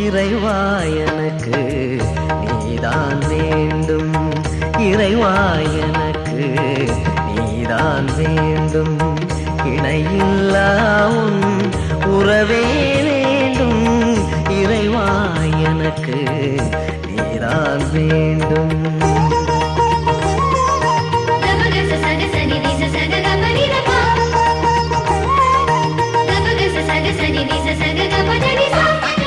இறைவா எனக்கு நீதான் வேண்டும் இறைவா எனக்கு நீதான் வேண்டும் இணையில்லா உன் உறவே வேண்டும் இறைவா எனக்கு நீதான் வேண்டும் கபகச சக சனி நிச சக கபனி ரபா கபகச சக சனி நிச சக கபனி சா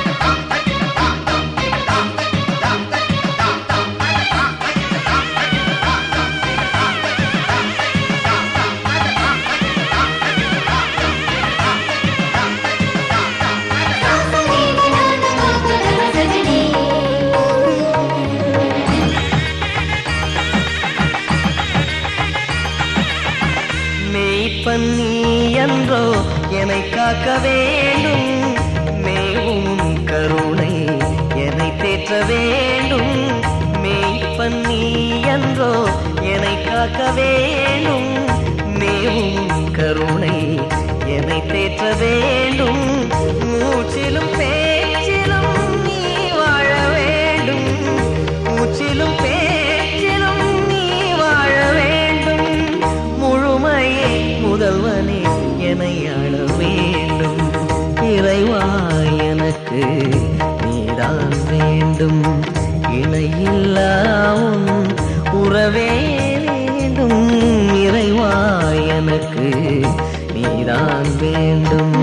மெய்ப்பன் நீ என்றோ என்னை காக்க வேண்டும் மேவும் கருணை என்னை தேற்ற வேண்டும் மெய்ப்பன் நீ என்றோ என்னை காக்க வேண்டும் மேவும் கருணை என்னை தேற்ற வேண்டும் மூச்சிலும் பேச்சிலும் நீ வாழ வேண்டும் மூச்சிலும் பேச்சிலும் நீ வாழ வேண்டும் முழுமையே முதல்வனே என்னை ஆள வேண்டும் இறைவா எனக்கு நீதான் வேண்டும் இணையில்லா உன் உறவே வேண்டும் இறைவா எனக்கு நீதான் வேண்டும்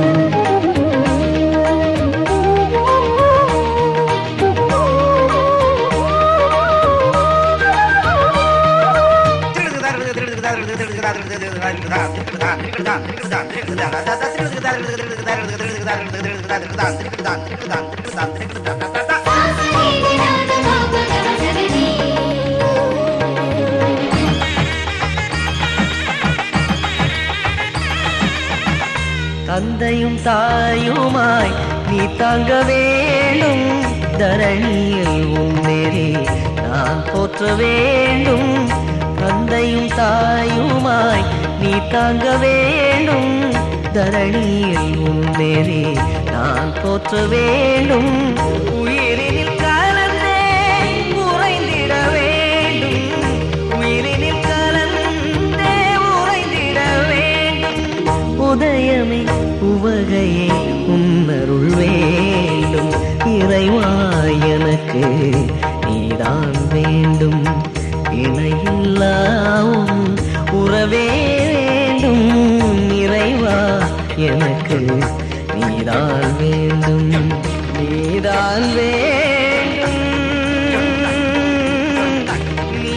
தந்தையும் தாயுமாய் நீ தாங்க வேண்டும் தரணியில் உன்னேறி நான் போற்ற வேண்டும் தந்தையும் தாயுமாய் நீ தாங்க வேண்டும் தரணியில் உன்னேறி நான் போற்ற வேண்டும் உயிரினில் கலந்தே உறைந்திட வேண்டும் உயிரினில் கலந்தே உறைந்திட வேண்டும் உதயமே உவகையே உன்னருள் வேண்டும் இறைவா எனக்கு நீதான் வேண்டும் இணையில்லா உன் உறவே வேண்டும் இறைவா எனக்கு நீதான் வேண்டும் நீதான் வேண்டும்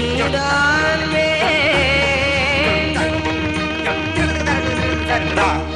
நீதான் வேண்டும்